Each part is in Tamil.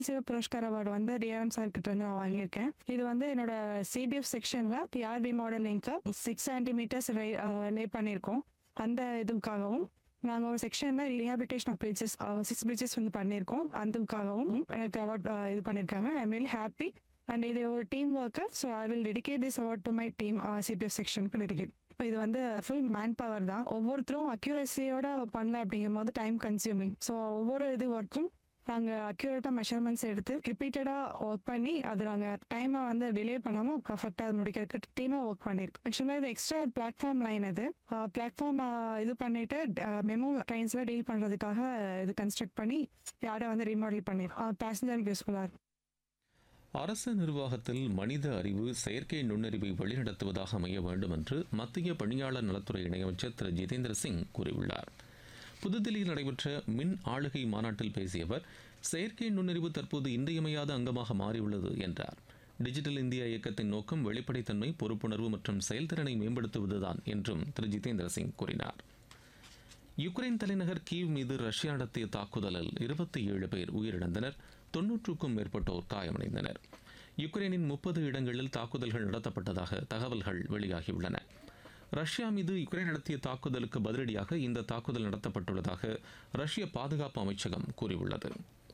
சிவ புரஸ்கார் அவார்டு வந்து டிஆர்எம் சார் கிட்ட வந்து நான் வாங்கியிருக்கேன் இது வந்து என்னோட சிபிஎஃப் செக்ஷன்ல பிஆர்பி மாடலிங்க்கு சிக்ஸ் சென்டிமீட்டர்ஸ் லே பண்ணியிருக்கோம் அந்த இதுக்காகவும் நாங்கள் ஒரு செக்ஷன்ல rehabilitation of bridges six bridges வந்து பண்ணியிருக்கோம் அதுக்காகவும் எனக்கு அவார்ட் இது பண்ணியிருக்காங்க ஐ வெரி ஹாப்பி அண்ட் இது ஒரு team work so I will dedicate this award to my team CBF செக்ஷனுக்கு டெடிகேட் இது வந்து ஃபுல் மேன் பவர் தான் ஒவ்வொருத்தரும் அக்யூரஸியோட பண்ணல அப்படிங்கும் போது டைம் கன்சியூமிங் ஸோ ஒவ்வொரு இது ஒர்க்கும் நாங்கள் அக்யூரேட்டாக மெஷர்மெண்ட்ஸ் எடுத்து ரிப்பீட்டடாக ஒர்க் பண்ணி அது நாங்கள் டைமை வந்து டிலே பண்ணாமல் பர்ஃபெக்டாக அது முடிக்கிறதுக்கு டீமாக ஒர்க் பண்ணியிருக்கோம் ஆக்சுவலாக இது எக்ஸ்ட்ரா பிளாட்ஃபார்ம் லைன் இது பிளாட்ஃபார்ம் இது பண்ணிட்டு மெமோ ட்ரெயின்ஸில் டீல் பண்ணுறதுக்காக இது கன்ஸ்ட்ரக்ட் பண்ணி யாரை வந்து ரீமாடல் பண்ணியிருக்கோம் பேசஞ்சருக்கு யூஸ்ஃபுல்லாக இருக்கும் அரசு நிர்வாகத்தில் மனித அறிவு செயற்கை நுண்ணறிவை வழிநடத்துவதாக அமைய வேண்டும் என்று மத்திய பணியாளர் நலத்துறை இணையமைச்சர் திரு ஜிதேந்திர சிங் கூறியுள்ளார் புதுதில்லியில் நடைபெற்ற மின் ஆளுகை மாநாட்டில் பேசிய அவர் செயற்கை நுண்ணறிவு தற்போது இன்றியமையாத அங்கமாக மாறியுள்ளது என்றார் டிஜிட்டல் இந்தியா இயக்கத்தின் நோக்கம் வெளிப்படைத்தன்மை பொறுப்புணர்வு மற்றும் செயல்திறனை மேம்படுத்துவதுதான் என்றும் திரு ஜிதேந்திர சிங் கூறினார் யுக்ரைன் தலைநகர் கீவ் மீது ரஷ்யா நடத்திய தாக்குதலில் இருபத்தி ஏழு பேர் உயிரிழந்தனர் தொன்னூற்றுக்கும் மேற்பட்டோர் காயமடைந்தனர் யுக்ரைனின் முப்பது இடங்களில் தாக்குதல்கள் நடத்தப்பட்டதாக தகவல்கள் வெளியாகியுள்ளன ரஷ்யா மீது யுக்ரைன் நடத்திய தாக்குதலுக்கு பதிலடியாக இந்த தாக்குதல் நடத்தப்பட்டுள்ளதாக ரஷ்ய பாதுகாப்பு அமைச்சகம் கூறியுள்ளது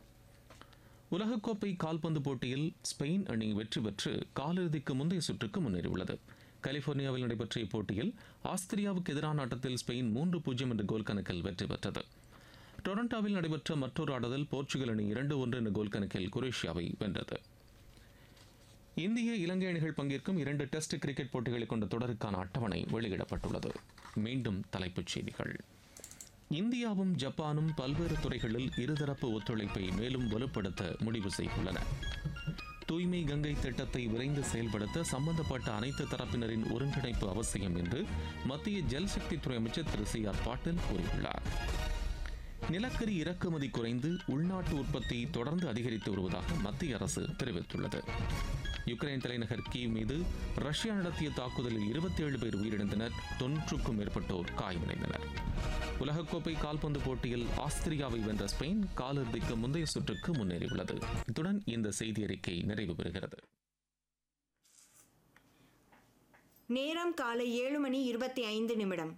உலகக்கோப்பை கால்பந்து போட்டியில் ஸ்பெயின் அணி வெற்றி பெற்று காலிறுதிக்கு முந்தைய சுற்றுக்கு முன்னேறியுள்ளது கலிபோர்னியாவில் நடைபெற்ற இப்போட்டியில் ஆஸ்திரியாவுக்கு எதிரான ஆட்டத்தில் ஸ்பெயின் மூன்று பூஜ்ஜியம் என்ற கோல் கணக்கில் வெற்றி பெற்றது டொரண்டோவில் நடைபெற்ற மற்றொரு ஆட்டத்தில் போர்ச்சுகல் அணி இரண்டு ஒன்று என்ற கோல் கணக்கில் குரேஷியாவை வென்றது இந்திய இலங்கை அணிகள் பங்கேற்கும் இரண்டு டெஸ்ட் கிரிக்கெட் போட்டிகளை கொண்ட தொடருக்கான அட்டவணை வெளியிடப்பட்டுள்ளது மீண்டும் தலைப்புச் செய்திகள் இந்தியாவும் ஜப்பானும் பல்வேறு துறைகளில் இருதரப்பு ஒத்துழைப்பை மேலும் வலுப்படுத்த முடிவு செய்துள்ளன தூய்மை கங்கை திட்டத்தை விரைந்து செயல்படுத்த சம்பந்தப்பட்ட அனைத்து தரப்பினரின் ஒருங்கிணைப்பு அவசியம் என்று மத்திய ஜல்சக்தித்துறை அமைச்சர் திரு சி ஆர் பாட்டீல் கூறியுள்ளார் நிலக்கரி இறக்குமதி குறைந்து உள்நாட்டு உற்பத்தி தொடர்ந்து அதிகரித்து வருவதாக மத்திய அரசு தெரிவித்துள்ளது யுக்ரைன் தலைநகர் கீவ் மீது ரஷ்யா நடத்திய தாக்குதலில் இருபத்தி ஏழு பேர் உயிரிழந்தனர் தொன்னூற்றுக்கும் மேற்பட்டோர் காயமடைந்தனர் உலகக்கோப்பை கால்பந்து போட்டியில் ஆஸ்திரியாவை வென்ற ஸ்பெயின் காலிறுதிக்கு முந்தைய சுற்றுக்கு முன்னேறியுள்ளது இத்துடன் இந்த செய்தி அறிக்கை நிறைவு பெறுகிறது நேரம் காலை ஏழு மணி இருபத்தி ஐந்து நிமிடம்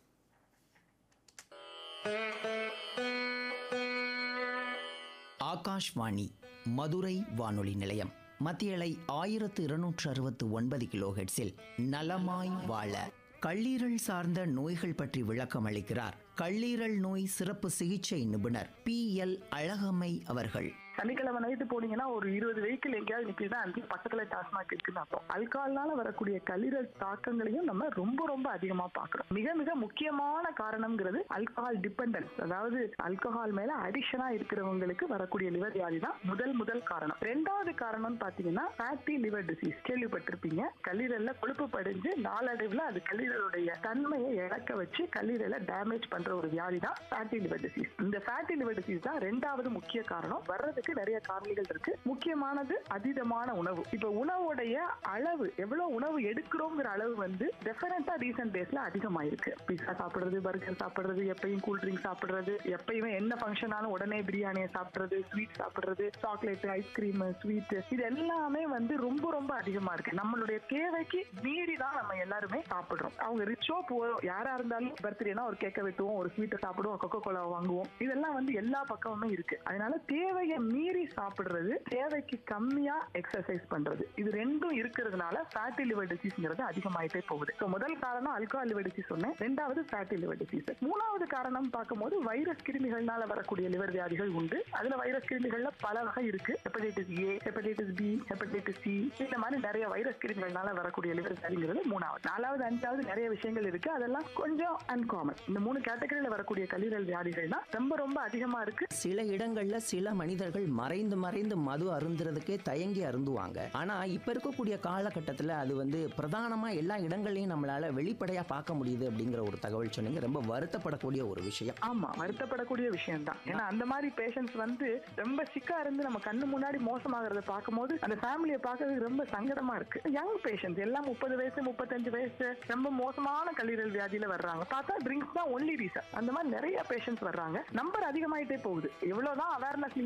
ஆகாஷ்வாணி மதுரை வானொலி நிலையம் மத்தியலை ஆயிரத்து இருநூற்று அறுபத்து ஒன்பது கிலோ ஹெட்ஸில் நலமாய் வாழ கல்லீரல் சார்ந்த நோய்கள் பற்றி விளக்கம் அளிக்கிறார் கல்லீரல் நோய் சிறப்பு சிகிச்சை நிபுணர் பி எல் அழகம்மை அவர்கள் சனிக்கிழமை நைட்டு போனீங்கன்னா ஒரு இருபது வெஹிக்கிள் எங்கேயாவது நிற்கிதுன்னா அந்த பக்கத்துல டாஸ்மாக் இருக்குன்னு அர்த்தம் அல்கால்னால வரக்கூடிய கல்லீரல் தாக்கங்களையும் நம்ம ரொம்ப ரொம்ப அதிகமா பாக்குறோம் மிக மிக முக்கியமான காரணம்ங்கிறது அல்கஹால் டிபெண்டன்ஸ் அதாவது அல்கஹால் மேல அடிஷனா இருக்கிறவங்களுக்கு வரக்கூடிய லிவர் வியாதி தான் முதல் முதல் காரணம் ரெண்டாவது காரணம்னு பாத்தீங்கன்னா ஃபேட்டி லிவர் டிசீஸ் கேள்விப்பட்டிருப்பீங்க கல்லீரல்ல கொழுப்பு படிஞ்சு நாளடைவுல அது கல்லீரலுடைய தன்மையை இழக்க வச்சு கல்லீரலை டேமேஜ் பண்ற ஒரு வியாதி தான் ஃபேட்டி லிவர் டிசீஸ் இந்த ஃபேட்டி லிவர் டிசீஸ் தான் ரெண்டாவது முக்கிய காரணம் வர்றதுக்கு நிறைய காரணிகள் இருக்கு முக்கியமானது அதீதமான உணவு இப்ப உணவுடைய அளவு எவ்வளவு உணவு எடுக்கிறோங்கிற அளவு வந்து டெஃபினட்டா ரீசெண்ட் டேஸ்ல அதிகமாயிருக்கு பீஸா சாப்பிடுறது பர்கர் சாப்பிடுறது எப்பயும் கூல் ட்ரிங்க் சாப்பிடுறது எப்பயுமே என்ன ஃபங்க்ஷன் ஆனாலும் உடனே பிரியாணியை சாப்பிடுறது ஸ்வீட் சாப்பிடுறது சாக்லேட் ஐஸ்கிரீம் ஸ்வீட் இது எல்லாமே வந்து ரொம்ப ரொம்ப அதிகமா இருக்கு நம்மளுடைய தேவைக்கு மீறி தான் நம்ம எல்லாருமே சாப்பிடுறோம் அவங்க ரிச்சோ போறோம் யாரா இருந்தாலும் பர்த்டேனா ஒரு கேக்க வெட்டுவோம் ஒரு ஸ்வீட்டை சாப்பிடுவோம் கொக்கோ கோலா வாங்குவோம் இதெல்லாம் வந்து எல்லா பக்கமுமே இருக்கு அதனால தேவையை மீறி சாப்பிடுறது தேவைக்கு கம்மியா எக்ஸசைஸ் பண்றது இது ரெண்டும் இருக்கிறதுனால ஃபேட்டி லிவர் டிசீஸ்ங்கிறது அதிகமாயிட்டே போகுது So, முதல் காரணம் அல்கோஹால் லிவர் டிசீஸ் சொன்னேன் ரெண்டாவது ஃபேட்டி லிவர் டிசீஸ் மூணாவது காரணம் பார்க்கும்போது வைரஸ் கிருமிகள்னால வரக்கூடிய லிவர் வியாதிகள் உண்டு அதுல வைரஸ் கிருமிகள்ல பல வகை இருக்கு hepatitis A hepatitis B hepatitis C இந்த மாதிரி நிறைய வைரஸ் கிருமிகள்னால வரக்கூடிய லிவர் வியாதிங்கிறது மூணாவது நாலாவது அஞ்சாவது நிறைய விஷயங்கள் இருக்கு அதெல்லாம் கொஞ்சம் அன்காமன் இந்த மூணு கேட்டகரியில வரக்கூடிய கல்லீரல் வியாதிகள் தான் ரொம்ப ரொம்ப அதிகமா இருக்கு சில இடங்கள்ல சில மனிதர்கள் மறைந்து மறைந்து மது அருந்துறதுக்கே தயங்கி அருந்துவாங்க ஆனா இப்ப இருக்கக்கூடிய காலகட்டத்துல அது வந்து பிரதானமா எல்லா இடங்கள்லயும் நம்மளால வெளிப்படையா பார்க்க முடியுது அப்படிங்கிற ஒரு தகவல் சொன்னீங்க ரொம்ப வருத்தப்படக்கூடிய ஒரு விஷயம் ஆமா வருத்தப்படக்கூடிய விஷயம் தான் ஏன்னா அந்த மாதிரி பேஷண்ட்ஸ் வந்து ரொம்ப சிக்கா இருந்து நம்ம கண்ணு முன்னாடி மோசமாகறத பார்க்கும்போது அந்த ஃபேமிலியை பார்க்கறது ரொம்ப சங்கடமா இருக்கு யங் பேஷண்ட்ஸ் எல்லாம் முப்பது வயசு முப்பத்தஞ்சு வயசு ரொம்ப மோசமான கல்லீரல் வியாதியில வர்றாங்க பார்த்தா ட்ரிங்க்ஸ் தான் ஒன்லி ரீசன் அந்த மாதிரி நிறைய பேஷண்ட்ஸ் வர்றாங்க நம்பர் அதிகமாயிட்டே போகுது எவ்வளவுதான் அவேர்னஸ் நீங்க கிரியேட் பண்ண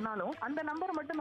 பண்ணாலும் அந்த நம்பர் மட்டும்